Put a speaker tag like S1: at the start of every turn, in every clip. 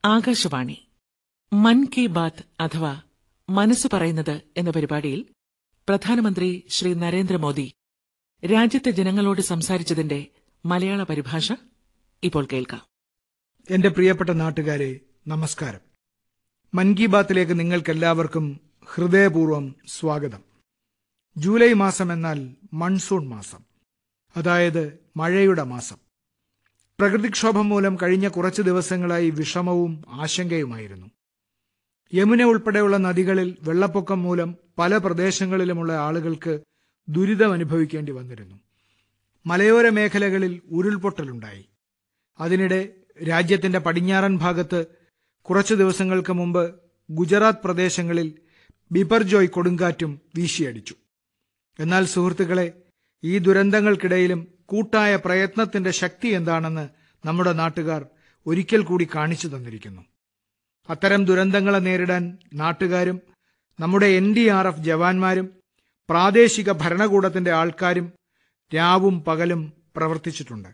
S1: ആകാശവാണി മൻ കി ബാത്ത് അഥവാ മനസ്സ് പറയുന്നത് എന്ന പരിപാടിയിൽ പ്രധാനമന്ത്രി ശ്രീ നരേന്ദ്രമോദി രാജ്യത്തെ ജനങ്ങളോട് സംസാരിച്ചതിന്റെ മലയാള പരിഭാഷ ഇപ്പോൾ കേൾക്കാം
S2: എന്റെ പ്രിയപ്പെട്ട നാട്ടുകാരെ നമസ്കാരം മൻ കി ബാത്തിലേക്ക് നിങ്ങൾക്കെല്ലാവർക്കും ഹൃദയപൂർവ്വം സ്വാഗതം ജൂലൈ മാസം എന്നാൽ മൺസൂൺ മാസം അതായത് മഴയുടെ മാസം പ്രകൃതിക്ഷോഭം മൂലം കഴിഞ്ഞ കുറച്ച് ദിവസങ്ങളായി വിഷമവും ആശങ്കയുമായിരുന്നു യമുന ഉൾപ്പെടെയുള്ള നദികളിൽ വെള്ളപ്പൊക്കം മൂലം പല പ്രദേശങ്ങളിലുമുള്ള ആളുകൾക്ക് ദുരിതം അനുഭവിക്കേണ്ടി വന്നിരുന്നു മലയോര മേഖലകളിൽ ഉരുൾപൊട്ടലുണ്ടായി അതിനിടെ രാജ്യത്തിന്റെ പടിഞ്ഞാറൻ ഭാഗത്ത് കുറച്ചു ദിവസങ്ങൾക്ക് മുമ്പ് ഗുജറാത്ത് പ്രദേശങ്ങളിൽ ബിപർജോയ് കൊടുങ്കാറ്റും വീശിയടിച്ചു എന്നാൽ സുഹൃത്തുക്കളെ ഈ ദുരന്തങ്ങൾക്കിടയിലും കൂട്ടായ പ്രയത്നത്തിന്റെ ശക്തി എന്താണെന്ന് നമ്മുടെ നാട്ടുകാർ ഒരിക്കൽ കൂടി കാണിച്ചു തന്നിരിക്കുന്നു അത്തരം ദുരന്തങ്ങളെ നേരിടാൻ നാട്ടുകാരും നമ്മുടെ എൻ ഡി ആർ എഫ് ജവാന്മാരും പ്രാദേശിക ഭരണകൂടത്തിന്റെ ആൾക്കാരും രാവും പകലും പ്രവർത്തിച്ചിട്ടുണ്ട്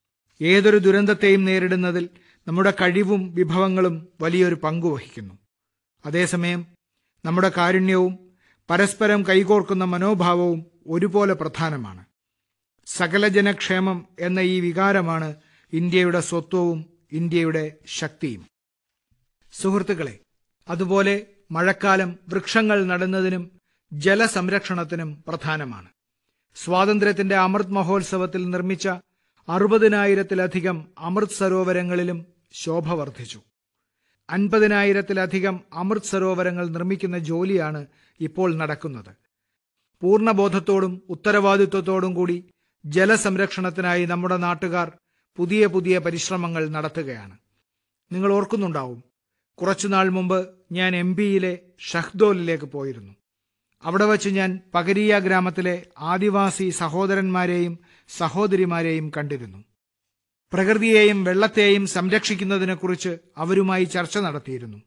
S2: ഏതൊരു ദുരന്തത്തെയും നേരിടുന്നതിൽ നമ്മുടെ കഴിവും വിഭവങ്ങളും വലിയൊരു പങ്കുവഹിക്കുന്നു അതേസമയം നമ്മുടെ കാരുണ്യവും പരസ്പരം കൈകോർക്കുന്ന മനോഭാവവും ഒരുപോലെ പ്രധാനമാണ് സകല ജനക്ഷേമം എന്ന ഈ വികാരമാണ് ഇന്ത്യയുടെ സ്വത്വവും ഇന്ത്യയുടെ ശക്തിയും സുഹൃത്തുക്കളെ അതുപോലെ മഴക്കാലം വൃക്ഷങ്ങൾ നടുന്നതിനും ജലസംരക്ഷണത്തിനും പ്രധാനമാണ് സ്വാതന്ത്ര്യത്തിന്റെ അമൃത് മഹോത്സവത്തിൽ നിർമ്മിച്ച അറുപതിനായിരത്തിലധികം അമൃത് സരോവരങ്ങളിലും ശോഭ വർദ്ധിച്ചു അൻപതിനായിരത്തിലധികം അമൃത് സരോവരങ്ങൾ നിർമ്മിക്കുന്ന ജോലിയാണ് ഇപ്പോൾ നടക്കുന്നത് പൂർണ്ണബോധത്തോടും ഉത്തരവാദിത്വത്തോടും കൂടി ജലസംരക്ഷണത്തിനായി നമ്മുടെ നാട്ടുകാർ പുതിയ പുതിയ പരിശ്രമങ്ങൾ നടത്തുകയാണ് നിങ്ങൾ ഓർക്കുന്നുണ്ടാവും കുറച്ചുനാൾ മുമ്പ് ഞാൻ എം പിയിലെ ഷഹ്ദോലിലേക്ക് പോയിരുന്നു അവിടെ വച്ച് ഞാൻ പകരിയ ഗ്രാമത്തിലെ ആദിവാസി സഹോദരന്മാരെയും സഹോദരിമാരെയും കണ്ടിരുന്നു പ്രകൃതിയെയും വെള്ളത്തെയും സംരക്ഷിക്കുന്നതിനെക്കുറിച്ച് അവരുമായി ചർച്ച നടത്തിയിരുന്നു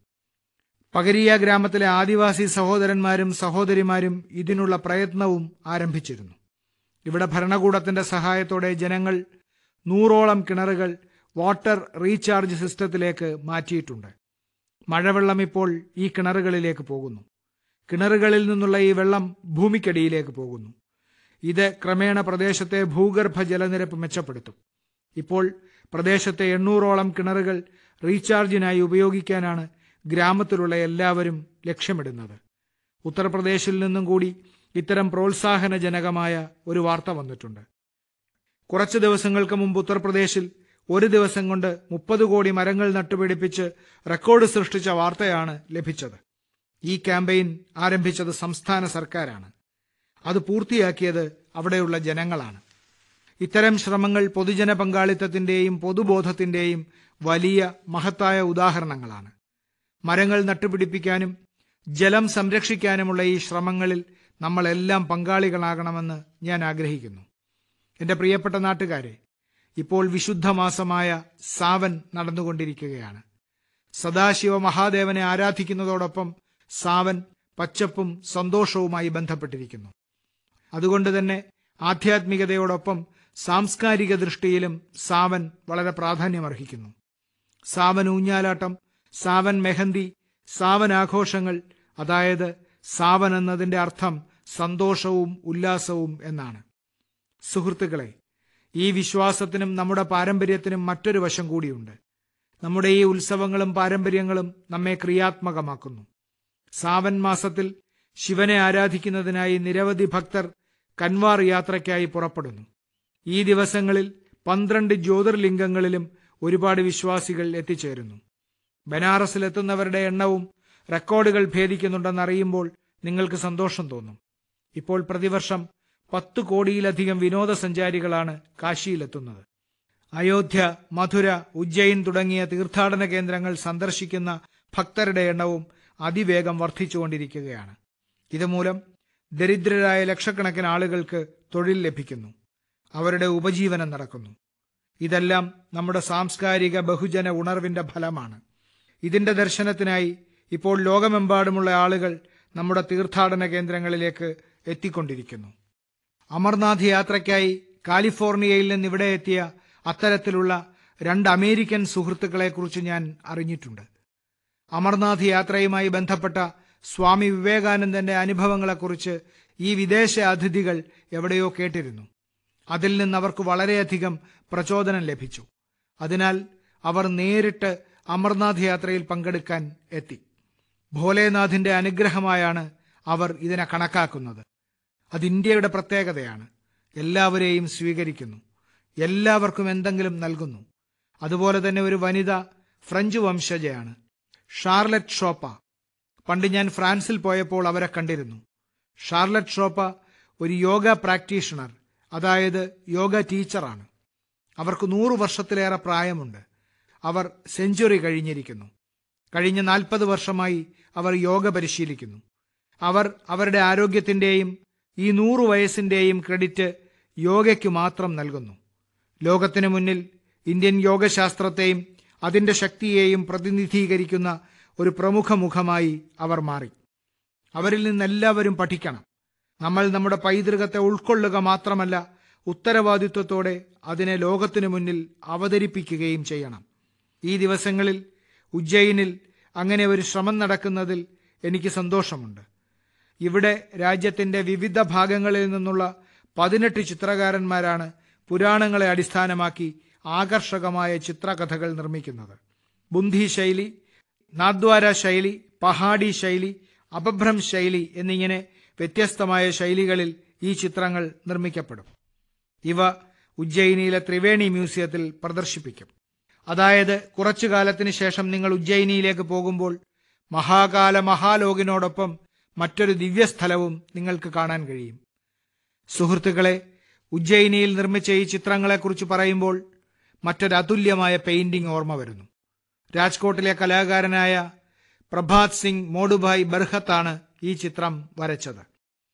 S2: പകരിയ ഗ്രാമത്തിലെ ആദിവാസി സഹോദരന്മാരും സഹോദരിമാരും ഇതിനുള്ള പ്രയത്നവും ആരംഭിച്ചിരുന്നു ഇവിടെ ഭരണകൂടത്തിന്റെ സഹായത്തോടെ ജനങ്ങൾ നൂറോളം കിണറുകൾ വാട്ടർ റീചാർജ് സിസ്റ്റത്തിലേക്ക് മാറ്റിയിട്ടുണ്ട് മഴവെള്ളം ഇപ്പോൾ ഈ കിണറുകളിലേക്ക് പോകുന്നു കിണറുകളിൽ നിന്നുള്ള ഈ വെള്ളം ഭൂമിക്കടിയിലേക്ക് പോകുന്നു ഇത് ക്രമേണ പ്രദേശത്തെ ഭൂഗർഭ ജലനിരപ്പ് മെച്ചപ്പെടുത്തും ഇപ്പോൾ പ്രദേശത്തെ എണ്ണൂറോളം കിണറുകൾ റീചാർജിനായി ഉപയോഗിക്കാനാണ് ഗ്രാമത്തിലുള്ള എല്ലാവരും ലക്ഷ്യമിടുന്നത് ഉത്തർപ്രദേശിൽ നിന്നും കൂടി ഇത്തരം പ്രോത്സാഹനജനകമായ ഒരു വാർത്ത വന്നിട്ടുണ്ട് കുറച്ച് ദിവസങ്ങൾക്ക് മുമ്പ് ഉത്തർപ്രദേശിൽ ഒരു ദിവസം കൊണ്ട് മുപ്പത് കോടി മരങ്ങൾ നട്ടുപിടിപ്പിച്ച് റെക്കോർഡ് സൃഷ്ടിച്ച വാർത്തയാണ് ലഭിച്ചത് ഈ ക്യാമ്പയിൻ ആരംഭിച്ചത് സംസ്ഥാന സർക്കാരാണ് അത് പൂർത്തിയാക്കിയത് അവിടെയുള്ള ജനങ്ങളാണ് ഇത്തരം ശ്രമങ്ങൾ പൊതുജന പങ്കാളിത്തത്തിന്റെയും പൊതുബോധത്തിന്റെയും വലിയ മഹത്തായ ഉദാഹരണങ്ങളാണ് മരങ്ങൾ നട്ടുപിടിപ്പിക്കാനും ജലം സംരക്ഷിക്കാനുമുള്ള ഈ ശ്രമങ്ങളിൽ നമ്മളെല്ലാം പങ്കാളികളാകണമെന്ന് ഞാൻ ആഗ്രഹിക്കുന്നു എന്റെ പ്രിയപ്പെട്ട നാട്ടുകാരെ ഇപ്പോൾ വിശുദ്ധ മാസമായ സാവൻ നടന്നുകൊണ്ടിരിക്കുകയാണ് സദാശിവ മഹാദേവനെ ആരാധിക്കുന്നതോടൊപ്പം സാവൻ പച്ചപ്പും സന്തോഷവുമായി ബന്ധപ്പെട്ടിരിക്കുന്നു അതുകൊണ്ട് തന്നെ ആധ്യാത്മികതയോടൊപ്പം സാംസ്കാരിക ദൃഷ്ടിയിലും സാവൻ വളരെ പ്രാധാന്യമർഹിക്കുന്നു സാവൻ ഊഞ്ഞാലാട്ടം സാവൻ മെഹന്തി സാവൻ ആഘോഷങ്ങൾ അതായത് സാവൻ എന്നതിന്റെ അർത്ഥം സന്തോഷവും ഉല്ലാസവും എന്നാണ് സുഹൃത്തുക്കളെ ഈ വിശ്വാസത്തിനും നമ്മുടെ പാരമ്പര്യത്തിനും മറ്റൊരു വശം കൂടിയുണ്ട് നമ്മുടെ ഈ ഉത്സവങ്ങളും പാരമ്പര്യങ്ങളും നമ്മെ ക്രിയാത്മകമാക്കുന്നു സാവൻ മാസത്തിൽ ശിവനെ ആരാധിക്കുന്നതിനായി നിരവധി ഭക്തർ കൻവാർ യാത്രയ്ക്കായി പുറപ്പെടുന്നു ഈ ദിവസങ്ങളിൽ പന്ത്രണ്ട് ജ്യോതിർലിംഗങ്ങളിലും ഒരുപാട് വിശ്വാസികൾ എത്തിച്ചേരുന്നു ബനാറസിലെത്തുന്നവരുടെ എണ്ണവും റെക്കോർഡുകൾ ഭേദിക്കുന്നുണ്ടെന്നറിയുമ്പോൾ നിങ്ങൾക്ക് സന്തോഷം തോന്നും ഇപ്പോൾ പ്രതിവർഷം പത്ത് കോടിയിലധികം വിനോദസഞ്ചാരികളാണ് കാശിയിലെത്തുന്നത് അയോധ്യ മധുര ഉജ്ജയിൻ തുടങ്ങിയ തീർത്ഥാടന കേന്ദ്രങ്ങൾ സന്ദർശിക്കുന്ന ഭക്തരുടെ എണ്ണവും അതിവേഗം വർദ്ധിച്ചുകൊണ്ടിരിക്കുകയാണ് ഇതുമൂലം ദരിദ്രരായ ലക്ഷക്കണക്കിന് ആളുകൾക്ക് തൊഴിൽ ലഭിക്കുന്നു അവരുടെ ഉപജീവനം നടക്കുന്നു ഇതെല്ലാം നമ്മുടെ സാംസ്കാരിക ബഹുജന ഉണർവിന്റെ ഫലമാണ് ഇതിന്റെ ദർശനത്തിനായി ഇപ്പോൾ ലോകമെമ്പാടുമുള്ള ആളുകൾ നമ്മുടെ തീർത്ഥാടന കേന്ദ്രങ്ങളിലേക്ക് എത്തിക്കൊണ്ടിരിക്കുന്നു അമർനാഥ് യാത്രയ്ക്കായി കാലിഫോർണിയയിൽ നിന്ന് ഇവിടെ എത്തിയ അത്തരത്തിലുള്ള രണ്ട് അമേരിക്കൻ സുഹൃത്തുക്കളെക്കുറിച്ച് ഞാൻ അറിഞ്ഞിട്ടുണ്ട് അമർനാഥ് യാത്രയുമായി ബന്ധപ്പെട്ട സ്വാമി വിവേകാനന്ദന്റെ അനുഭവങ്ങളെക്കുറിച്ച് ഈ വിദേശ അതിഥികൾ എവിടെയോ കേട്ടിരുന്നു അതിൽ നിന്ന് അവർക്ക് വളരെയധികം പ്രചോദനം ലഭിച്ചു അതിനാൽ അവർ നേരിട്ട് അമർനാഥ് യാത്രയിൽ പങ്കെടുക്കാൻ എത്തി ഭോലേനാഥിന്റെ അനുഗ്രഹമായാണ് അവർ ഇതിനെ കണക്കാക്കുന്നത് അത് ഇന്ത്യയുടെ പ്രത്യേകതയാണ് എല്ലാവരെയും സ്വീകരിക്കുന്നു എല്ലാവർക്കും എന്തെങ്കിലും നൽകുന്നു അതുപോലെ തന്നെ ഒരു വനിത ഫ്രഞ്ച് വംശജയാണ് ഷാർലറ്റ് ഷോപ്പ പണ്ട് ഞാൻ ഫ്രാൻസിൽ പോയപ്പോൾ അവരെ കണ്ടിരുന്നു ഷാർലറ്റ് ഷോപ്പ ഒരു യോഗ പ്രാക്ടീഷണർ അതായത് യോഗ ടീച്ചറാണ് അവർക്ക് നൂറു വർഷത്തിലേറെ പ്രായമുണ്ട് അവർ സെഞ്ചുറി കഴിഞ്ഞിരിക്കുന്നു കഴിഞ്ഞ നാൽപ്പത് വർഷമായി അവർ യോഗ പരിശീലിക്കുന്നു അവർ അവരുടെ ആരോഗ്യത്തിന്റെയും ഈ നൂറു വയസ്സിന്റെയും ക്രെഡിറ്റ് യോഗയ്ക്ക് മാത്രം നൽകുന്നു ലോകത്തിനു മുന്നിൽ ഇന്ത്യൻ യോഗശാസ്ത്രത്തെയും അതിന്റെ ശക്തിയെയും പ്രതിനിധീകരിക്കുന്ന ഒരു പ്രമുഖ മുഖമായി അവർ മാറി അവരിൽ നിന്നെല്ലാവരും പഠിക്കണം നമ്മൾ നമ്മുടെ പൈതൃകത്തെ ഉൾക്കൊള്ളുക മാത്രമല്ല ഉത്തരവാദിത്വത്തോടെ അതിനെ ലോകത്തിനു മുന്നിൽ അവതരിപ്പിക്കുകയും ചെയ്യണം ഈ ദിവസങ്ങളിൽ ഉജ്ജയിനിൽ അങ്ങനെ ഒരു ശ്രമം നടക്കുന്നതിൽ എനിക്ക് സന്തോഷമുണ്ട് ഇവിടെ രാജ്യത്തിന്റെ വിവിധ ഭാഗങ്ങളിൽ നിന്നുള്ള പതിനെട്ട് ചിത്രകാരന്മാരാണ് പുരാണങ്ങളെ അടിസ്ഥാനമാക്കി ആകർഷകമായ ചിത്രകഥകൾ നിർമ്മിക്കുന്നത് ബുന്ധി ശൈലി നാദ്വാര ശൈലി പഹാഡി ശൈലി അപഭ്രം ശൈലി എന്നിങ്ങനെ വ്യത്യസ്തമായ ശൈലികളിൽ ഈ ചിത്രങ്ങൾ നിർമ്മിക്കപ്പെടും ഇവ ഉജ്ജയിനിയിലെ ത്രിവേണി മ്യൂസിയത്തിൽ പ്രദർശിപ്പിക്കും അതായത് കുറച്ചു കാലത്തിന് ശേഷം നിങ്ങൾ ഉജ്ജയിനിയിലേക്ക് പോകുമ്പോൾ മഹാകാല മഹാലോകിനോടൊപ്പം മറ്റൊരു ദിവ്യസ്ഥലവും നിങ്ങൾക്ക് കാണാൻ കഴിയും സുഹൃത്തുക്കളെ ഉജ്ജയിനിയിൽ നിർമ്മിച്ച ഈ ചിത്രങ്ങളെക്കുറിച്ച് പറയുമ്പോൾ മറ്റൊരു അതുല്യമായ പെയിന്റിംഗ് ഓർമ്മ വരുന്നു രാജ്കോട്ടിലെ കലാകാരനായ പ്രഭാത് സിംഗ് മോഡുഭായ് ബർഹത്താണ് ഈ ചിത്രം വരച്ചത്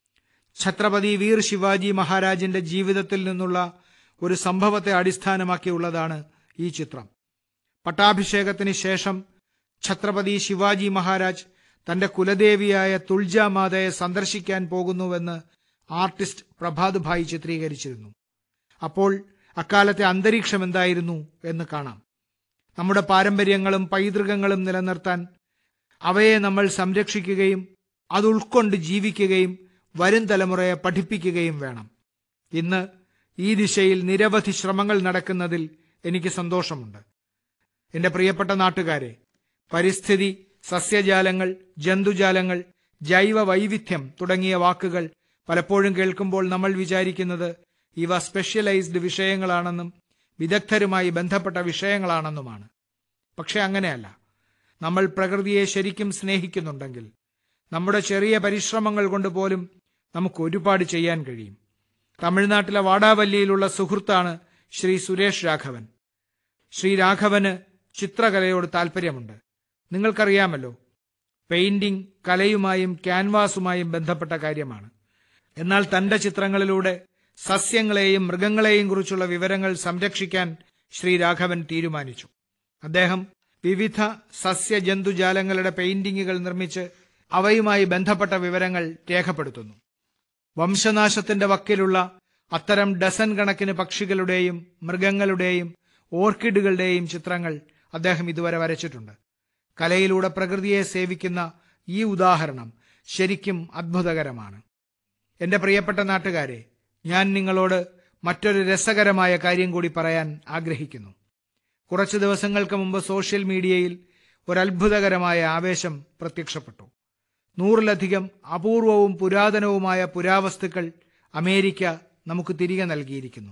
S2: ഛത്രപതി വീർ ശിവാജി മഹാരാജിന്റെ ജീവിതത്തിൽ നിന്നുള്ള ഒരു സംഭവത്തെ അടിസ്ഥാനമാക്കിയുള്ളതാണ് ഈ ചിത്രം പട്ടാഭിഷേകത്തിന് ശേഷം ഛത്രപതി ശിവാജി മഹാരാജ് തന്റെ കുലദേവിയായ തുൾജാമാതയെ സന്ദർശിക്കാൻ പോകുന്നുവെന്ന് ആർട്ടിസ്റ്റ് പ്രഭാത് ഭായ് ചിത്രീകരിച്ചിരുന്നു അപ്പോൾ അക്കാലത്തെ അന്തരീക്ഷം എന്തായിരുന്നു എന്ന് കാണാം നമ്മുടെ പാരമ്പര്യങ്ങളും പൈതൃകങ്ങളും നിലനിർത്താൻ അവയെ നമ്മൾ സംരക്ഷിക്കുകയും അത് ഉൾക്കൊണ്ട് ജീവിക്കുകയും വരും തലമുറയെ പഠിപ്പിക്കുകയും വേണം ഇന്ന് ഈ ദിശയിൽ നിരവധി ശ്രമങ്ങൾ നടക്കുന്നതിൽ എനിക്ക് സന്തോഷമുണ്ട് എന്റെ പ്രിയപ്പെട്ട നാട്ടുകാരെ പരിസ്ഥിതി സസ്യജാലങ്ങൾ ജന്തുജാലങ്ങൾ ജൈവ വൈവിധ്യം തുടങ്ങിയ വാക്കുകൾ പലപ്പോഴും കേൾക്കുമ്പോൾ നമ്മൾ വിചാരിക്കുന്നത് ഇവ സ്പെഷ്യലൈസ്ഡ് വിഷയങ്ങളാണെന്നും വിദഗ്ധരുമായി ബന്ധപ്പെട്ട വിഷയങ്ങളാണെന്നുമാണ് പക്ഷെ അങ്ങനെയല്ല നമ്മൾ പ്രകൃതിയെ ശരിക്കും സ്നേഹിക്കുന്നുണ്ടെങ്കിൽ നമ്മുടെ ചെറിയ പരിശ്രമങ്ങൾ കൊണ്ട് പോലും നമുക്ക് ഒരുപാട് ചെയ്യാൻ കഴിയും തമിഴ്നാട്ടിലെ വാടാവല്ലിയിലുള്ള സുഹൃത്താണ് ശ്രീ സുരേഷ് രാഘവൻ ശ്രീ രാഘവന് ചിത്രകലയോട് താല്പര്യമുണ്ട് നിങ്ങൾക്കറിയാമല്ലോ പെയിന്റിംഗ് കലയുമായും ക്യാൻവാസുമായും ബന്ധപ്പെട്ട കാര്യമാണ് എന്നാൽ തന്റെ ചിത്രങ്ങളിലൂടെ സസ്യങ്ങളെയും മൃഗങ്ങളെയും കുറിച്ചുള്ള വിവരങ്ങൾ സംരക്ഷിക്കാൻ ശ്രീ രാഘവൻ തീരുമാനിച്ചു അദ്ദേഹം വിവിധ സസ്യജന്തുജാലങ്ങളുടെ പെയിന്റിങ്ങുകൾ നിർമ്മിച്ച് അവയുമായി ബന്ധപ്പെട്ട വിവരങ്ങൾ രേഖപ്പെടുത്തുന്നു വംശനാശത്തിന്റെ വക്കിലുള്ള അത്തരം ഡസൻ കണക്കിന് പക്ഷികളുടെയും മൃഗങ്ങളുടെയും ഓർക്കിഡുകളുടെയും ചിത്രങ്ങൾ അദ്ദേഹം ഇതുവരെ വരച്ചിട്ടുണ്ട് കലയിലൂടെ പ്രകൃതിയെ സേവിക്കുന്ന ഈ ഉദാഹരണം ശരിക്കും അത്ഭുതകരമാണ് എന്റെ പ്രിയപ്പെട്ട നാട്ടുകാരെ ഞാൻ നിങ്ങളോട് മറ്റൊരു രസകരമായ കാര്യം കൂടി പറയാൻ ആഗ്രഹിക്കുന്നു കുറച്ചു ദിവസങ്ങൾക്ക് മുമ്പ് സോഷ്യൽ മീഡിയയിൽ ഒരു അത്ഭുതകരമായ ആവേശം പ്രത്യക്ഷപ്പെട്ടു നൂറിലധികം അപൂർവവും പുരാതനവുമായ പുരാവസ്തുക്കൾ അമേരിക്ക നമുക്ക് തിരികെ നൽകിയിരിക്കുന്നു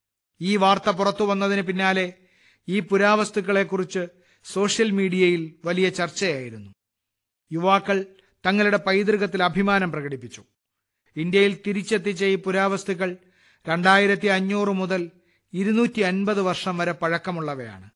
S2: ഈ വാർത്ത പുറത്തു വന്നതിന് പിന്നാലെ ഈ പുരാവസ്തുക്കളെക്കുറിച്ച് സോഷ്യൽ മീഡിയയിൽ വലിയ ചർച്ചയായിരുന്നു യുവാക്കൾ തങ്ങളുടെ പൈതൃകത്തിൽ അഭിമാനം പ്രകടിപ്പിച്ചു ഇന്ത്യയിൽ തിരിച്ചെത്തിച്ച ഈ പുരാവസ്തുക്കൾ രണ്ടായിരത്തി അഞ്ഞൂറ് മുതൽ ഇരുന്നൂറ്റി അൻപത് വർഷം വരെ പഴക്കമുള്ളവയാണ്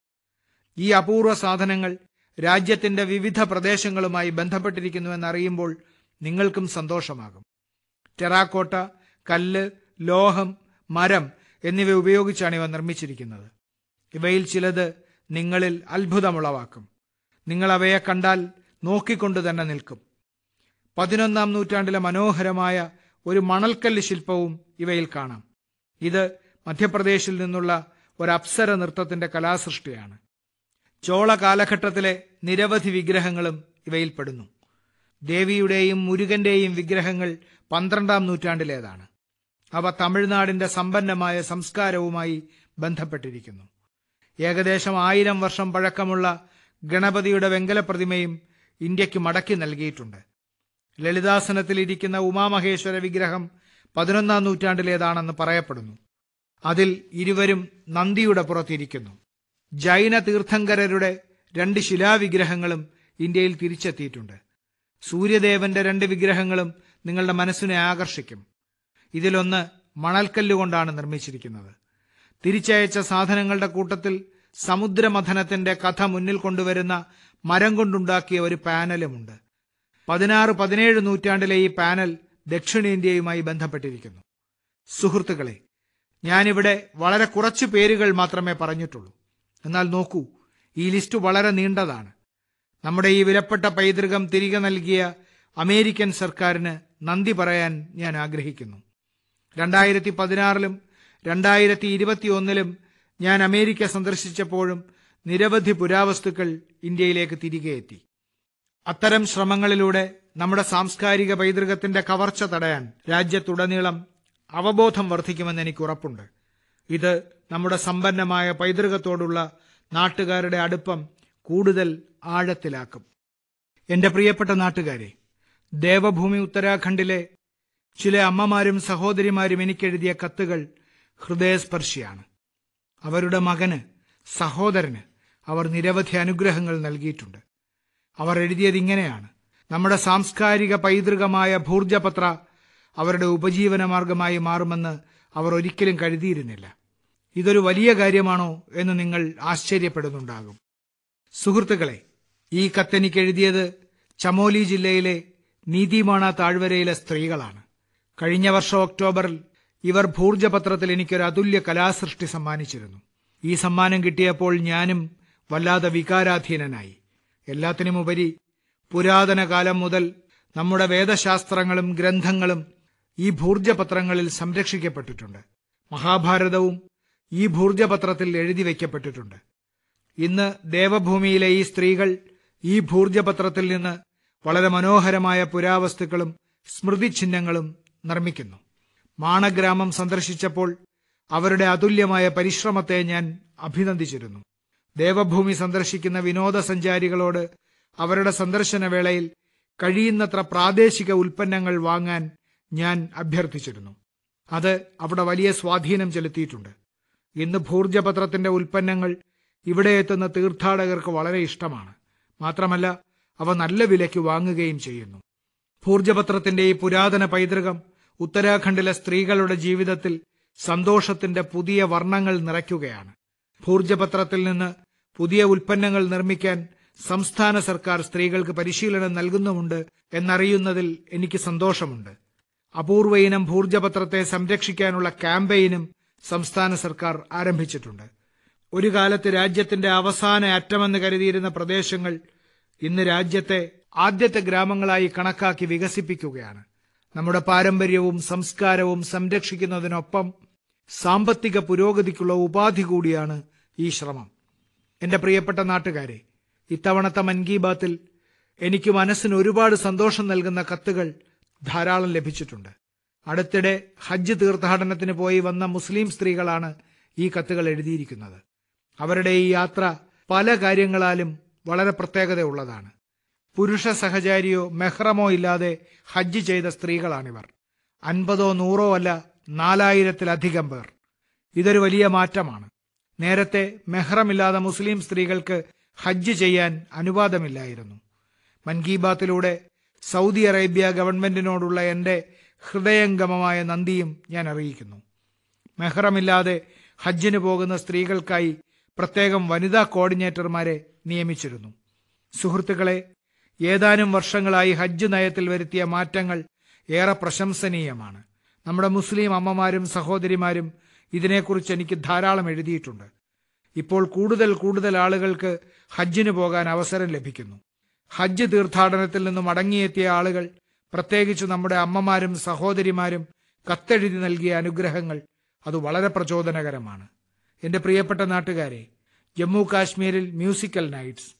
S2: ഈ അപൂർവ സാധനങ്ങൾ രാജ്യത്തിന്റെ വിവിധ പ്രദേശങ്ങളുമായി ബന്ധപ്പെട്ടിരിക്കുന്നുവെന്നറിയുമ്പോൾ നിങ്ങൾക്കും സന്തോഷമാകും ടെറാക്കോട്ട കല്ല് ലോഹം മരം എന്നിവ ഉപയോഗിച്ചാണ് ഇവ നിർമ്മിച്ചിരിക്കുന്നത് ഇവയിൽ ചിലത് നിങ്ങളിൽ അത്ഭുതമുളവാക്കും നിങ്ങൾ അവയെ കണ്ടാൽ നോക്കിക്കൊണ്ട് തന്നെ നിൽക്കും പതിനൊന്നാം നൂറ്റാണ്ടിലെ മനോഹരമായ ഒരു മണൽക്കല്ല് ശില്പവും ഇവയിൽ കാണാം ഇത് മധ്യപ്രദേശിൽ നിന്നുള്ള ഒരു അപ്സര നൃത്തത്തിന്റെ കലാസൃഷ്ടിയാണ് ചോള കാലഘട്ടത്തിലെ നിരവധി വിഗ്രഹങ്ങളും ഇവയിൽപ്പെടുന്നു ദേവിയുടെയും മുരുകന്റെയും വിഗ്രഹങ്ങൾ പന്ത്രണ്ടാം നൂറ്റാണ്ടിലേതാണ് അവ തമിഴ്നാടിന്റെ സമ്പന്നമായ സംസ്കാരവുമായി ബന്ധപ്പെട്ടിരിക്കുന്നു ഏകദേശം ആയിരം വർഷം പഴക്കമുള്ള ഗണപതിയുടെ വെങ്കല പ്രതിമയും ഇന്ത്യക്ക് മടക്കി നൽകിയിട്ടുണ്ട് ലളിതാസനത്തിലിരിക്കുന്ന ഉമാമഹേശ്വര വിഗ്രഹം പതിനൊന്നാം നൂറ്റാണ്ടിലേതാണെന്ന് പറയപ്പെടുന്നു അതിൽ ഇരുവരും നന്ദിയുടെ പുറത്തിരിക്കുന്നു ജൈന തീർത്ഥങ്കരരുടെ രണ്ട് ശിലാവിഗ്രഹങ്ങളും ഇന്ത്യയിൽ തിരിച്ചെത്തിയിട്ടുണ്ട് സൂര്യദേവന്റെ രണ്ട് വിഗ്രഹങ്ങളും നിങ്ങളുടെ മനസ്സിനെ ആകർഷിക്കും ഇതിലൊന്ന് മണൽക്കല്ലുകൊണ്ടാണ് നിർമ്മിച്ചിരിക്കുന്നത് തിരിച്ചയച്ച സാധനങ്ങളുടെ കൂട്ടത്തിൽ സമുദ്രമഥനത്തിന്റെ കഥ മുന്നിൽ കൊണ്ടുവരുന്ന മരം കൊണ്ടുണ്ടാക്കിയ ഒരു പാനലുമുണ്ട് പതിനാറ് പതിനേഴ് നൂറ്റാണ്ടിലെ ഈ പാനൽ ദക്ഷിണേന്ത്യയുമായി ബന്ധപ്പെട്ടിരിക്കുന്നു സുഹൃത്തുക്കളെ ഞാനിവിടെ വളരെ കുറച്ച് പേരുകൾ മാത്രമേ പറഞ്ഞിട്ടുള്ളൂ എന്നാൽ നോക്കൂ ഈ ലിസ്റ്റ് വളരെ നീണ്ടതാണ് നമ്മുടെ ഈ വിലപ്പെട്ട പൈതൃകം തിരികെ നൽകിയ അമേരിക്കൻ സർക്കാരിന് നന്ദി പറയാൻ ഞാൻ ആഗ്രഹിക്കുന്നു രണ്ടായിരത്തി പതിനാറിലും രണ്ടായിരത്തി ഇരുപത്തിയൊന്നിലും ഞാൻ അമേരിക്ക സന്ദർശിച്ചപ്പോഴും നിരവധി പുരാവസ്തുക്കൾ ഇന്ത്യയിലേക്ക് തിരികെ എത്തി അത്തരം ശ്രമങ്ങളിലൂടെ നമ്മുടെ സാംസ്കാരിക പൈതൃകത്തിന്റെ കവർച്ച തടയാൻ രാജ്യത്തുടനീളം അവബോധം വർദ്ധിക്കുമെന്ന് എനിക്ക് ഉറപ്പുണ്ട് ഇത് നമ്മുടെ സമ്പന്നമായ പൈതൃകത്തോടുള്ള നാട്ടുകാരുടെ അടുപ്പം കൂടുതൽ ആഴത്തിലാക്കും എന്റെ പ്രിയപ്പെട്ട നാട്ടുകാരെ ദേവഭൂമി ഉത്തരാഖണ്ഡിലെ ചില അമ്മമാരും സഹോദരിമാരും എനിക്കെഴുതിയ കത്തുകൾ ഹൃദയസ്പർശിയാണ് അവരുടെ മകന് സഹോദരന് അവർ നിരവധി അനുഗ്രഹങ്ങൾ നൽകിയിട്ടുണ്ട് അവർ എഴുതിയത് ഇങ്ങനെയാണ് നമ്മുടെ സാംസ്കാരിക പൈതൃകമായ ഭൂർജപത്ര അവരുടെ ഉപജീവനമാർഗമായി മാറുമെന്ന് അവർ ഒരിക്കലും കരുതിയിരുന്നില്ല ഇതൊരു വലിയ കാര്യമാണോ എന്ന് നിങ്ങൾ ആശ്ചര്യപ്പെടുന്നുണ്ടാകും സുഹൃത്തുക്കളെ ഈ കത്തെനിക്ക് എഴുതിയത് ചമോലി ജില്ലയിലെ നീതിമാണ താഴ്വരയിലെ സ്ത്രീകളാണ് കഴിഞ്ഞ വർഷം ഒക്ടോബറിൽ ഇവർ ഭൂർജപത്രത്തിൽ എനിക്കൊരു അതുല്യ കലാസൃഷ്ടി സമ്മാനിച്ചിരുന്നു ഈ സമ്മാനം കിട്ടിയപ്പോൾ ഞാനും വല്ലാതെ വികാരാധീനനായി എല്ലാത്തിനുമുപരി പുരാതന കാലം മുതൽ നമ്മുടെ വേദശാസ്ത്രങ്ങളും ഗ്രന്ഥങ്ങളും ഈ ഭൂർജപത്രങ്ങളിൽ സംരക്ഷിക്കപ്പെട്ടിട്ടുണ്ട് മഹാഭാരതവും ഈ ഭൂർജപത്രത്തിൽ എഴുതി വയ്ക്കപ്പെട്ടിട്ടുണ്ട് ഇന്ന് ദേവഭൂമിയിലെ ഈ സ്ത്രീകൾ ഈ ഭൂർജപത്രത്തിൽ നിന്ന് വളരെ മനോഹരമായ പുരാവസ്തുക്കളും സ്മൃതിചിഹ്നങ്ങളും നിർമ്മിക്കുന്നു മാണഗ്രാമം സന്ദർശിച്ചപ്പോൾ അവരുടെ അതുല്യമായ പരിശ്രമത്തെ ഞാൻ അഭിനന്ദിച്ചിരുന്നു ദേവഭൂമി സന്ദർശിക്കുന്ന വിനോദസഞ്ചാരികളോട് അവരുടെ സന്ദർശന വേളയിൽ കഴിയുന്നത്ര പ്രാദേശിക ഉൽപ്പന്നങ്ങൾ വാങ്ങാൻ ഞാൻ അഭ്യർത്ഥിച്ചിരുന്നു അത് അവിടെ വലിയ സ്വാധീനം ചെലുത്തിയിട്ടുണ്ട് ഇന്ന് ഭൂർജപത്രത്തിന്റെ ഉൽപ്പന്നങ്ങൾ ഇവിടെ എത്തുന്ന തീർത്ഥാടകർക്ക് വളരെ ഇഷ്ടമാണ് മാത്രമല്ല അവ നല്ല വിലയ്ക്ക് വാങ്ങുകയും ചെയ്യുന്നു ഭൂർജപത്രത്തിന്റെ ഈ പുരാതന പൈതൃകം ഉത്തരാഖണ്ഡിലെ സ്ത്രീകളുടെ ജീവിതത്തിൽ സന്തോഷത്തിന്റെ പുതിയ വർണ്ണങ്ങൾ നിറയ്ക്കുകയാണ് ഭൂർജപത്രത്തിൽ നിന്ന് പുതിയ ഉൽപ്പന്നങ്ങൾ നിർമ്മിക്കാൻ സംസ്ഥാന സർക്കാർ സ്ത്രീകൾക്ക് പരിശീലനം നൽകുന്നുമുണ്ട് എന്നറിയുന്നതിൽ എനിക്ക് സന്തോഷമുണ്ട് അപൂർവ ഇനം ഭൂർജപത്രത്തെ സംരക്ഷിക്കാനുള്ള ക്യാമ്പയിനും സംസ്ഥാന സർക്കാർ ആരംഭിച്ചിട്ടുണ്ട് ഒരു കാലത്ത് രാജ്യത്തിന്റെ അവസാന അറ്റമെന്ന് കരുതിയിരുന്ന പ്രദേശങ്ങൾ ഇന്ന് രാജ്യത്തെ ആദ്യത്തെ ഗ്രാമങ്ങളായി കണക്കാക്കി വികസിപ്പിക്കുകയാണ് നമ്മുടെ പാരമ്പര്യവും സംസ്കാരവും സംരക്ഷിക്കുന്നതിനൊപ്പം സാമ്പത്തിക പുരോഗതിക്കുള്ള ഉപാധി കൂടിയാണ് ഈ ശ്രമം എന്റെ പ്രിയപ്പെട്ട നാട്ടുകാരെ ഇത്തവണത്തെ മൻ കി ബാത്തിൽ എനിക്ക് മനസ്സിന് ഒരുപാട് സന്തോഷം നൽകുന്ന കത്തുകൾ ധാരാളം ലഭിച്ചിട്ടുണ്ട് അടുത്തിടെ ഹജ്ജ് തീർത്ഥാടനത്തിന് പോയി വന്ന മുസ്ലിം സ്ത്രീകളാണ് ഈ കത്തുകൾ എഴുതിയിരിക്കുന്നത് അവരുടെ ഈ യാത്ര പല കാര്യങ്ങളാലും വളരെ പ്രത്യേകതയുള്ളതാണ് പുരുഷ സഹചാരിയോ മെഹ്റമോ ഇല്ലാതെ ഹജ്ജ് ചെയ്ത സ്ത്രീകളാണിവർ അൻപതോ നൂറോ അല്ല നാലായിരത്തിലധികം പേർ ഇതൊരു വലിയ മാറ്റമാണ് നേരത്തെ മെഹ്റമില്ലാതെ മുസ്ലിം സ്ത്രീകൾക്ക് ഹജ്ജ് ചെയ്യാൻ അനുവാദമില്ലായിരുന്നു മൻ കി ബാത്തിലൂടെ സൗദി അറേബ്യ ഗവൺമെന്റിനോടുള്ള എന്റെ ഹൃദയംഗമമായ നന്ദിയും ഞാൻ അറിയിക്കുന്നു മെഹ്റമില്ലാതെ ഹജ്ജിന് പോകുന്ന സ്ത്രീകൾക്കായി പ്രത്യേകം വനിതാ കോർഡിനേറ്റർമാരെ നിയമിച്ചിരുന്നു സുഹൃത്തുക്കളെ ഏതാനും വർഷങ്ങളായി ഹജ്ജ് നയത്തിൽ വരുത്തിയ മാറ്റങ്ങൾ ഏറെ പ്രശംസനീയമാണ് നമ്മുടെ മുസ്ലിം അമ്മമാരും സഹോദരിമാരും ഇതിനെക്കുറിച്ച് എനിക്ക് ധാരാളം എഴുതിയിട്ടുണ്ട് ഇപ്പോൾ കൂടുതൽ കൂടുതൽ ആളുകൾക്ക് ഹജ്ജിന് പോകാൻ അവസരം ലഭിക്കുന്നു ഹജ്ജ് തീർത്ഥാടനത്തിൽ നിന്നും മടങ്ങിയെത്തിയ ആളുകൾ പ്രത്യേകിച്ച് നമ്മുടെ അമ്മമാരും സഹോദരിമാരും കത്തെഴുതി നൽകിയ അനുഗ്രഹങ്ങൾ അത് വളരെ പ്രചോദനകരമാണ് എന്റെ പ്രിയപ്പെട്ട നാട്ടുകാരെ ജമ്മു കാശ്മീരിൽ മ്യൂസിക്കൽ നൈറ്റ്സ്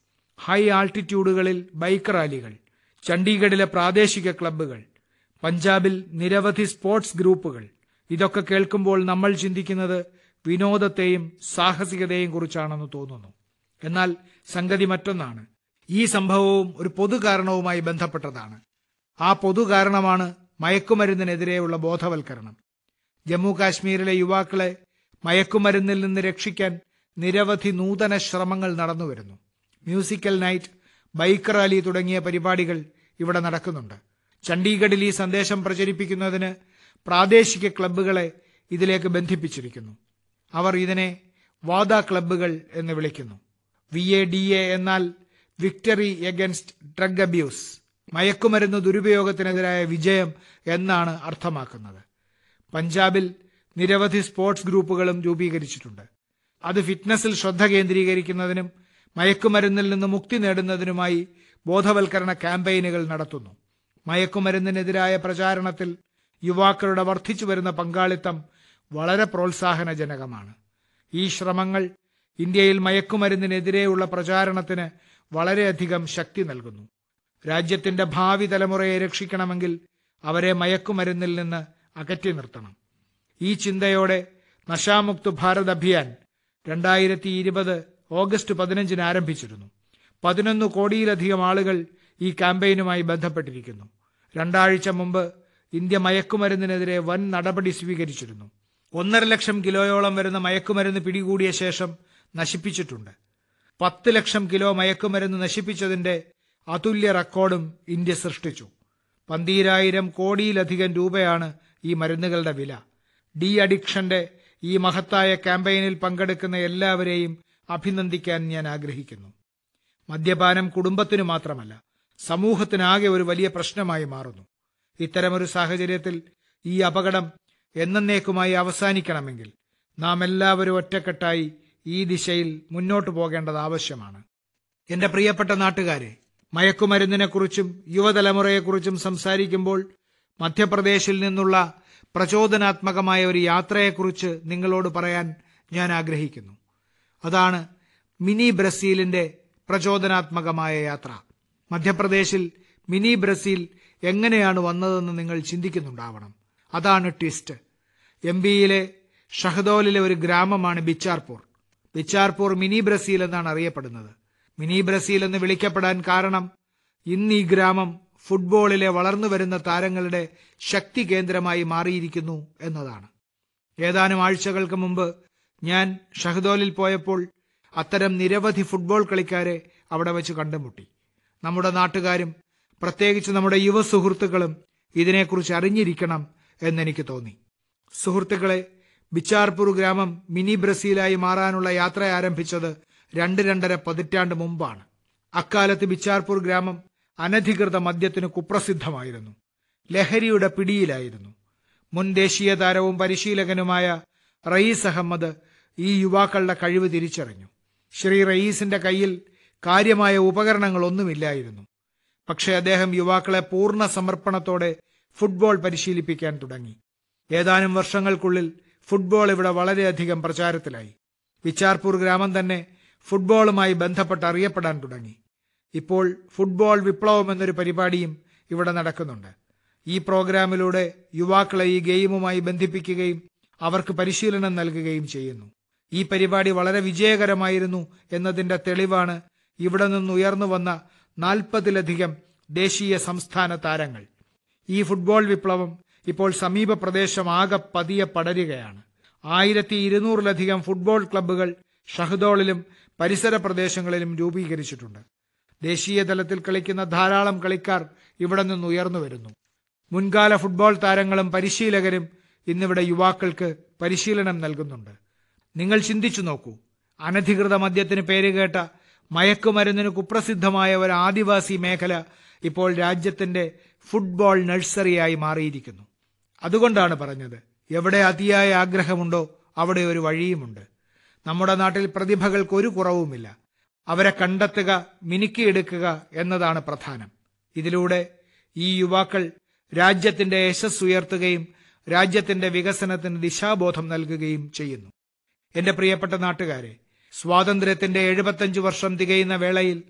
S2: ഹൈ ആൾട്ടിറ്റ്യൂഡുകളിൽ ബൈക്ക് റാലികൾ ചണ്ഡീഗഡിലെ പ്രാദേശിക ക്ലബ്ബുകൾ പഞ്ചാബിൽ നിരവധി സ്പോർട്സ് ഗ്രൂപ്പുകൾ ഇതൊക്കെ കേൾക്കുമ്പോൾ നമ്മൾ ചിന്തിക്കുന്നത് വിനോദത്തെയും സാഹസികതയെയും കുറിച്ചാണെന്ന് തോന്നുന്നു എന്നാൽ സംഗതി മറ്റൊന്നാണ് ഈ സംഭവവും ഒരു പൊതു കാരണവുമായി ബന്ധപ്പെട്ടതാണ് ആ പൊതു കാരണമാണ് മയക്കുമരുന്നിനെതിരെയുള്ള ബോധവൽക്കരണം ജമ്മു കാശ്മീരിലെ യുവാക്കളെ മയക്കുമരുന്നിൽ നിന്ന് രക്ഷിക്കാൻ നിരവധി നൂതന ശ്രമങ്ങൾ നടന്നുവരുന്നു മ്യൂസിക്കൽ നൈറ്റ് ബൈക്ക് റാലി തുടങ്ങിയ പരിപാടികൾ ഇവിടെ നടക്കുന്നുണ്ട് ചണ്ഡീഗഡിൽ ഈ സന്ദേശം പ്രചരിപ്പിക്കുന്നതിന് പ്രാദേശിക ക്ലബ്ബുകളെ ഇതിലേക്ക് ബന്ധിപ്പിച്ചിരിക്കുന്നു അവർ ഇതിനെ വാദ ക്ലബ്ബുകൾ എന്ന് വിളിക്കുന്നു വി എ ഡി എ എന്നാൽ വിക്ടറി എഗൻസ്റ്റ് ഡ്രഗ് അബ്യൂസ് മയക്കുമരുന്ന് ദുരുപയോഗത്തിനെതിരായ വിജയം എന്നാണ് അർത്ഥമാക്കുന്നത് പഞ്ചാബിൽ നിരവധി സ്പോർട്സ് ഗ്രൂപ്പുകളും രൂപീകരിച്ചിട്ടുണ്ട് അത് ഫിറ്റ്നസിൽ ശ്രദ്ധ കേന്ദ്രീകരിക്കുന്നതിനും മയക്കുമരുന്നിൽ നിന്ന് മുക്തി നേടുന്നതിനുമായി ബോധവൽക്കരണ ക്യാമ്പയിനുകൾ നടത്തുന്നു മയക്കുമരുന്നിനെതിരായ പ്രചാരണത്തിൽ യുവാക്കളുടെ വർദ്ധിച്ചു വരുന്ന പങ്കാളിത്തം വളരെ പ്രോത്സാഹനജനകമാണ് ഈ ശ്രമങ്ങൾ ഇന്ത്യയിൽ മയക്കുമരുന്നിനെതിരെയുള്ള പ്രചാരണത്തിന് വളരെയധികം ശക്തി നൽകുന്നു രാജ്യത്തിന്റെ ഭാവി തലമുറയെ രക്ഷിക്കണമെങ്കിൽ അവരെ മയക്കുമരുന്നിൽ നിന്ന് അകറ്റി നിർത്തണം ഈ ചിന്തയോടെ നശാമുക്ത് ഭാരത് അഭിയാൻ രണ്ടായിരത്തി ഇരുപത് ഓഗസ്റ്റ് പതിനഞ്ചിന് ആരംഭിച്ചിരുന്നു പതിനൊന്ന് കോടിയിലധികം ആളുകൾ ഈ ക്യാമ്പയിനുമായി ബന്ധപ്പെട്ടിരിക്കുന്നു രണ്ടാഴ്ച മുമ്പ് ഇന്ത്യ മയക്കുമരുന്നിനെതിരെ വൻ നടപടി സ്വീകരിച്ചിരുന്നു ഒന്നര ലക്ഷം കിലോയോളം വരുന്ന മയക്കുമരുന്ന് പിടികൂടിയ ശേഷം നശിപ്പിച്ചിട്ടുണ്ട് പത്ത് ലക്ഷം കിലോ മയക്കുമരുന്ന് നശിപ്പിച്ചതിന്റെ അതുല്യ റെക്കോർഡും ഇന്ത്യ സൃഷ്ടിച്ചു പന്തീരായിരം കോടിയിലധികം രൂപയാണ് ഈ മരുന്നുകളുടെ വില ഡി അഡിക്ഷന്റെ ഈ മഹത്തായ ക്യാമ്പയിനിൽ പങ്കെടുക്കുന്ന എല്ലാവരെയും അഭിനന്ദിക്കാൻ ഞാൻ ആഗ്രഹിക്കുന്നു മദ്യപാനം കുടുംബത്തിനു മാത്രമല്ല സമൂഹത്തിനാകെ ഒരു വലിയ പ്രശ്നമായി മാറുന്നു ഇത്തരമൊരു സാഹചര്യത്തിൽ ഈ അപകടം എന്നേക്കുമായി അവസാനിക്കണമെങ്കിൽ നാം എല്ലാവരും ഒറ്റക്കെട്ടായി ഈ ദിശയിൽ മുന്നോട്ടു പോകേണ്ടത് ആവശ്യമാണ് എന്റെ പ്രിയപ്പെട്ട നാട്ടുകാരെ മയക്കുമരുന്നിനെക്കുറിച്ചും യുവതലമുറയെക്കുറിച്ചും സംസാരിക്കുമ്പോൾ മധ്യപ്രദേശിൽ നിന്നുള്ള പ്രചോദനാത്മകമായ ഒരു യാത്രയെക്കുറിച്ച് നിങ്ങളോട് പറയാൻ ഞാൻ ആഗ്രഹിക്കുന്നു അതാണ് മിനി ബ്രസീലിന്റെ പ്രചോദനാത്മകമായ യാത്ര മധ്യപ്രദേശിൽ മിനി ബ്രസീൽ എങ്ങനെയാണ് വന്നതെന്ന് നിങ്ങൾ ചിന്തിക്കുന്നുണ്ടാവണം അതാണ് ട്വിസ്റ്റ് എം പിയിലെ ഷഹദോലിലെ ഒരു ഗ്രാമമാണ് ബിച്ചാർപൂർ ബിച്ചാർപൂർ മിനി ബ്രസീൽ എന്നാണ് അറിയപ്പെടുന്നത് മിനി ബ്രസീൽ എന്ന് വിളിക്കപ്പെടാൻ കാരണം ഇന്ന് ഈ ഗ്രാമം ഫുട്ബോളിലെ വളർന്നുവരുന്ന താരങ്ങളുടെ ശക്തി കേന്ദ്രമായി മാറിയിരിക്കുന്നു എന്നതാണ് ഏതാനും ആഴ്ചകൾക്ക് മുമ്പ് ഞാൻ ഷഹദോലിൽ പോയപ്പോൾ അത്തരം നിരവധി ഫുട്ബോൾ കളിക്കാരെ അവിടെ വെച്ച് കണ്ടുമുട്ടി നമ്മുടെ നാട്ടുകാരും പ്രത്യേകിച്ച് നമ്മുടെ യുവ സുഹൃത്തുക്കളും ഇതിനെക്കുറിച്ച് അറിഞ്ഞിരിക്കണം എന്നെനിക്ക് തോന്നി സുഹൃത്തുക്കളെ ബിച്ചാർപൂർ ഗ്രാമം മിനി ബ്രസീലായി മാറാനുള്ള യാത്ര ആരംഭിച്ചത് രണ്ട് രണ്ടര പതിറ്റാണ്ട് മുമ്പാണ് അക്കാലത്ത് ബിച്ചാർപൂർ ഗ്രാമം അനധികൃത മദ്യത്തിന് കുപ്രസിദ്ധമായിരുന്നു ലഹരിയുടെ പിടിയിലായിരുന്നു മുൻ ദേശീയ താരവും പരിശീലകനുമായ റയീസ് അഹമ്മദ് ഈ യുവാക്കളുടെ കഴിവ് തിരിച്ചറിഞ്ഞു ശ്രീ റയീസിന്റെ കയ്യിൽ കാര്യമായ ഉപകരണങ്ങളൊന്നുമില്ലായിരുന്നു പക്ഷേ അദ്ദേഹം യുവാക്കളെ പൂർണ്ണ സമർപ്പണത്തോടെ ഫുട്ബോൾ പരിശീലിപ്പിക്കാൻ തുടങ്ങി ഏതാനും വർഷങ്ങൾക്കുള്ളിൽ ഫുട്ബോൾ ഇവിടെ വളരെയധികം പ്രചാരത്തിലായി വിച്ചാർപൂർ ഗ്രാമം തന്നെ ഫുട്ബോളുമായി ബന്ധപ്പെട്ട് അറിയപ്പെടാൻ തുടങ്ങി ഇപ്പോൾ ഫുട്ബോൾ വിപ്ലവം എന്നൊരു പരിപാടിയും ഇവിടെ നടക്കുന്നുണ്ട് ഈ പ്രോഗ്രാമിലൂടെ യുവാക്കളെ ഈ ഗെയിമുമായി ബന്ധിപ്പിക്കുകയും അവർക്ക് പരിശീലനം നൽകുകയും ചെയ്യുന്നു ഈ പരിപാടി വളരെ വിജയകരമായിരുന്നു എന്നതിന്റെ തെളിവാണ് ഇവിടെ നിന്ന് ഉയർന്നു വന്ന നാൽപ്പതിലധികം ദേശീയ സംസ്ഥാന താരങ്ങൾ ഈ ഫുട്ബോൾ വിപ്ലവം ഇപ്പോൾ സമീപ പ്രദേശം ആകെ പതിയെ പടരുകയാണ് ആയിരത്തി ഇരുന്നൂറിലധികം ഫുട്ബോൾ ക്ലബ്ബുകൾ ഷഹദോളിലും പരിസര പ്രദേശങ്ങളിലും രൂപീകരിച്ചിട്ടുണ്ട് ദേശീയ തലത്തിൽ കളിക്കുന്ന ധാരാളം കളിക്കാർ ഇവിടെ നിന്ന് ഉയർന്നു വരുന്നു മുൻകാല ഫുട്ബോൾ താരങ്ങളും പരിശീലകരും ഇന്നിവിടെ യുവാക്കൾക്ക് പരിശീലനം നൽകുന്നുണ്ട് നിങ്ങൾ ചിന്തിച്ചു നോക്കൂ അനധികൃത മദ്യത്തിന് പേരുകേട്ട മയക്കുമരുന്നിന് കുപ്രസിദ്ധമായ ഒരു ആദിവാസി മേഖല ഇപ്പോൾ രാജ്യത്തിന്റെ ഫുട്ബോൾ നഴ്സറിയായി മാറിയിരിക്കുന്നു അതുകൊണ്ടാണ് പറഞ്ഞത് എവിടെ അതിയായ ആഗ്രഹമുണ്ടോ അവിടെ ഒരു വഴിയുമുണ്ട് നമ്മുടെ നാട്ടിൽ പ്രതിഭകൾക്ക് ഒരു കുറവുമില്ല അവരെ കണ്ടെത്തുക മിനുക്കിയെടുക്കുക എന്നതാണ് പ്രധാനം ഇതിലൂടെ ഈ യുവാക്കൾ രാജ്യത്തിന്റെ യശസ് ഉയർത്തുകയും രാജ്യത്തിന്റെ വികസനത്തിന് ദിശാബോധം നൽകുകയും ചെയ്യുന്നു എന്റെ പ്രിയപ്പെട്ട നാട്ടുകാരെ സ്വാതന്ത്ര്യത്തിന്റെ എഴുപത്തഞ്ച് വർഷം തികയുന്ന വേളയിൽ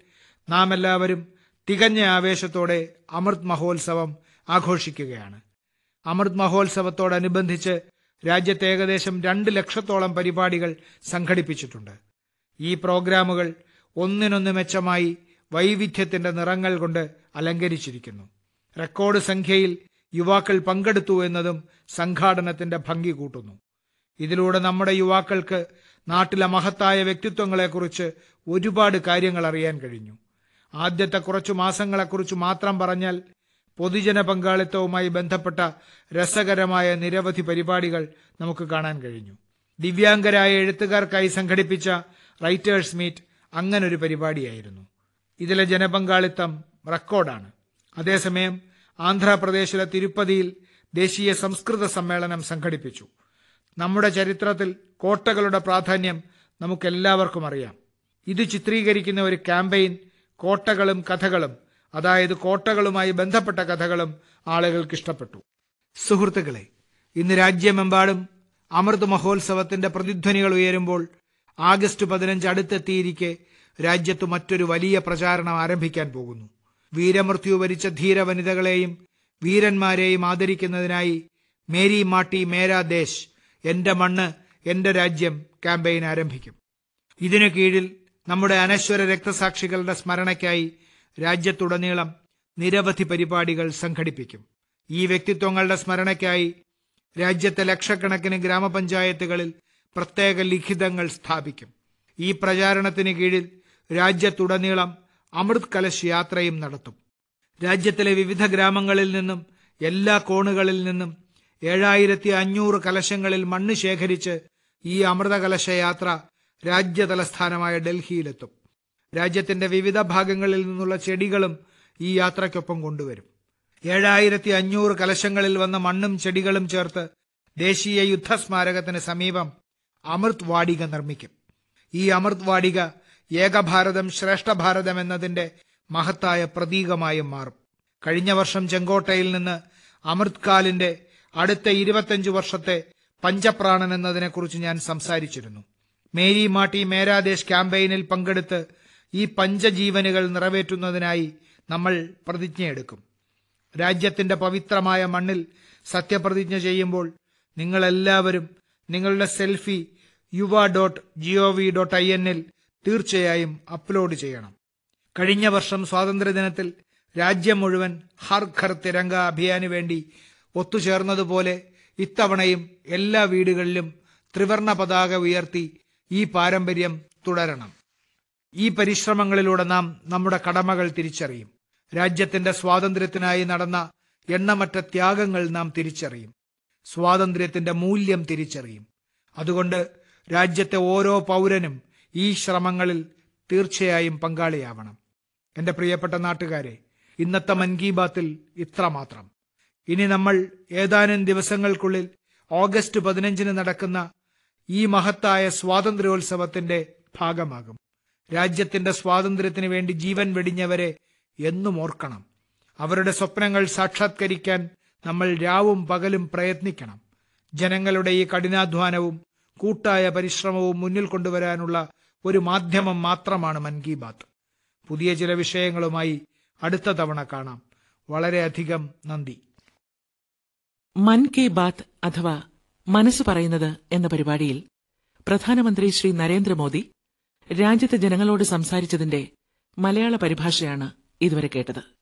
S2: നാം എല്ലാവരും തികഞ്ഞ ആവേശത്തോടെ അമൃത് മഹോത്സവം ആഘോഷിക്കുകയാണ് അമൃത് മഹോത്സവത്തോടനുബന്ധിച്ച് രാജ്യത്ത് ഏകദേശം രണ്ട് ലക്ഷത്തോളം പരിപാടികൾ സംഘടിപ്പിച്ചിട്ടുണ്ട് ഈ പ്രോഗ്രാമുകൾ ഒന്നിനൊന്ന് മെച്ചമായി വൈവിധ്യത്തിന്റെ നിറങ്ങൾ കൊണ്ട് അലങ്കരിച്ചിരിക്കുന്നു റെക്കോർഡ് സംഖ്യയിൽ യുവാക്കൾ പങ്കെടുത്തു എന്നതും സംഘാടനത്തിന്റെ ഭംഗി കൂട്ടുന്നു ഇതിലൂടെ നമ്മുടെ യുവാക്കൾക്ക് നാട്ടിലെ മഹത്തായ വ്യക്തിത്വങ്ങളെക്കുറിച്ച് ഒരുപാട് കാര്യങ്ങൾ അറിയാൻ കഴിഞ്ഞു ആദ്യത്തെ കുറച്ചു മാസങ്ങളെക്കുറിച്ച് മാത്രം പറഞ്ഞാൽ പൊതുജന പങ്കാളിത്തവുമായി ബന്ധപ്പെട്ട രസകരമായ നിരവധി പരിപാടികൾ നമുക്ക് കാണാൻ കഴിഞ്ഞു ദിവ്യാംഗരായ എഴുത്തുകാർക്കായി സംഘടിപ്പിച്ച റൈറ്റേഴ്സ് മീറ്റ് അങ്ങനൊരു പരിപാടിയായിരുന്നു ഇതിലെ ജനപങ്കാളിത്തം റെക്കോർഡാണ് അതേസമയം ആന്ധ്രാപ്രദേശിലെ തിരുപ്പതിയിൽ ദേശീയ സംസ്കൃത സമ്മേളനം സംഘടിപ്പിച്ചു നമ്മുടെ ചരിത്രത്തിൽ കോട്ടകളുടെ പ്രാധാന്യം നമുക്കെല്ലാവർക്കും അറിയാം ഇത് ചിത്രീകരിക്കുന്ന ഒരു ക്യാമ്പയിൻ കോട്ടകളും കഥകളും അതായത് കോട്ടകളുമായി ബന്ധപ്പെട്ട കഥകളും ആളുകൾക്ക് ഇഷ്ടപ്പെട്ടു സുഹൃത്തുക്കളെ ഇന്ന് രാജ്യമെമ്പാടും അമൃത് മഹോത്സവത്തിന്റെ പ്രതിധ്വനികൾ ഉയരുമ്പോൾ ആഗസ്റ്റ് പതിനഞ്ച് അടുത്തെത്തിയിരിക്കെ രാജ്യത്ത് മറ്റൊരു വലിയ പ്രചാരണം ആരംഭിക്കാൻ പോകുന്നു വീരമൃത്യു വരിച്ച ധീര വനിതകളെയും വീരന്മാരെയും ആദരിക്കുന്നതിനായി മേരി മാട്ടി മേരാ ദേശ് എന്റെ മണ്ണ് എന്റെ രാജ്യം ക്യാമ്പയിൻ ആരംഭിക്കും ഇതിനു കീഴിൽ നമ്മുടെ അനശ്വര രക്തസാക്ഷികളുടെ സ്മരണയ്ക്കായി രാജ്യത്തുടനീളം നിരവധി പരിപാടികൾ സംഘടിപ്പിക്കും ഈ വ്യക്തിത്വങ്ങളുടെ സ്മരണയ്ക്കായി രാജ്യത്തെ ലക്ഷക്കണക്കിന് ഗ്രാമപഞ്ചായത്തുകളിൽ പ്രത്യേക ലിഖിതങ്ങൾ സ്ഥാപിക്കും ഈ പ്രചാരണത്തിന് കീഴിൽ രാജ്യത്തുടനീളം അമൃത് കലശ് യാത്രയും നടത്തും രാജ്യത്തിലെ വിവിധ ഗ്രാമങ്ങളിൽ നിന്നും എല്ലാ കോണുകളിൽ നിന്നും ഏഴായിരത്തി അഞ്ഞൂറ് കലശങ്ങളിൽ മണ്ണ് ശേഖരിച്ച് ഈ അമൃത കലശ യാത്ര രാജ്യതലസ്ഥാനമായ ഡൽഹിയിലെത്തും രാജ്യത്തിന്റെ വിവിധ ഭാഗങ്ങളിൽ നിന്നുള്ള ചെടികളും ഈ യാത്രയ്ക്കൊപ്പം കൊണ്ടുവരും ഏഴായിരത്തി അഞ്ഞൂറ് കലശങ്ങളിൽ വന്ന മണ്ണും ചെടികളും ചേർത്ത് ദേശീയ യുദ്ധസ്മാരകത്തിന് സമീപം അമൃത് വാടിക നിർമ്മിക്കും ഈ അമൃത് വാടിക ഏകഭാരതം ശ്രേഷ്ഠ ഭാരതം എന്നതിന്റെ മഹത്തായ പ്രതീകമായും മാറും കഴിഞ്ഞ വർഷം ചെങ്കോട്ടയിൽ നിന്ന് അമൃത് കാലിന്റെ അടുത്ത ഇരുപത്തഞ്ചു വർഷത്തെ പഞ്ചപ്രാണൻ എന്നതിനെക്കുറിച്ച് ഞാൻ സംസാരിച്ചിരുന്നു മേരി മാട്ടി മേരാദേശ് ക്യാമ്പയിനിൽ പങ്കെടുത്ത് ഈ പഞ്ചജീവനുകൾ നിറവേറ്റുന്നതിനായി നമ്മൾ പ്രതിജ്ഞയെടുക്കും രാജ്യത്തിന്റെ പവിത്രമായ മണ്ണിൽ സത്യപ്രതിജ്ഞ ചെയ്യുമ്പോൾ നിങ്ങളെല്ലാവരും നിങ്ങളുടെ സെൽഫി യുവ ഡോട്ട് ജിഒവി ഡോട്ട് ഐ എന്നിൽ തീർച്ചയായും അപ്ലോഡ് ചെയ്യണം കഴിഞ്ഞ വർഷം സ്വാതന്ത്ര്യദിനത്തിൽ രാജ്യം മുഴുവൻ ഹർ ഘർ തിരങ്ക അഭിയാന് വേണ്ടി ഒത്തുചേർന്നതുപോലെ ഇത്തവണയും എല്ലാ വീടുകളിലും ത്രിവർണ പതാക ഉയർത്തി ഈ പാരമ്പര്യം തുടരണം ഈ പരിശ്രമങ്ങളിലൂടെ നാം നമ്മുടെ കടമകൾ തിരിച്ചറിയും രാജ്യത്തിന്റെ സ്വാതന്ത്ര്യത്തിനായി നടന്ന എണ്ണമറ്റ ത്യാഗങ്ങൾ നാം തിരിച്ചറിയും സ്വാതന്ത്ര്യത്തിന്റെ മൂല്യം തിരിച്ചറിയും അതുകൊണ്ട് രാജ്യത്തെ ഓരോ പൗരനും ഈ ശ്രമങ്ങളിൽ തീർച്ചയായും പങ്കാളിയാവണം എന്റെ പ്രിയപ്പെട്ട നാട്ടുകാരെ ഇന്നത്തെ മൻ കി ബാത്തിൽ ഇത്രമാത്രം ഇനി നമ്മൾ ഏതാനും ദിവസങ്ങൾക്കുള്ളിൽ ഓഗസ്റ്റ് പതിനഞ്ചിന് നടക്കുന്ന ഈ മഹത്തായ സ്വാതന്ത്ര്യോത്സവത്തിന്റെ ഭാഗമാകും രാജ്യത്തിന്റെ സ്വാതന്ത്ര്യത്തിന് വേണ്ടി ജീവൻ വെടിഞ്ഞവരെ എന്നും ഓർക്കണം അവരുടെ സ്വപ്നങ്ങൾ സാക്ഷാത്കരിക്കാൻ നമ്മൾ രാവും പകലും പ്രയത്നിക്കണം ജനങ്ങളുടെ ഈ കഠിനാധ്വാനവും കൂട്ടായ പരിശ്രമവും മുന്നിൽ കൊണ്ടുവരാനുള്ള ഒരു മാധ്യമം മാത്രമാണ് മൻ കി ബാത്ത് പുതിയ ചില വിഷയങ്ങളുമായി അടുത്ത തവണ കാണാം വളരെയധികം നന്ദി
S1: മൻ കി ബാത്ത് അഥവാ മനസ്സ് പറയുന്നത് എന്ന പരിപാടിയിൽ പ്രധാനമന്ത്രി ശ്രീ നരേന്ദ്രമോദി രാജ്യത്തെ ജനങ്ങളോട് സംസാരിച്ചതിന്റെ മലയാള പരിഭാഷയാണ് ഇതുവരെ കേട്ടത്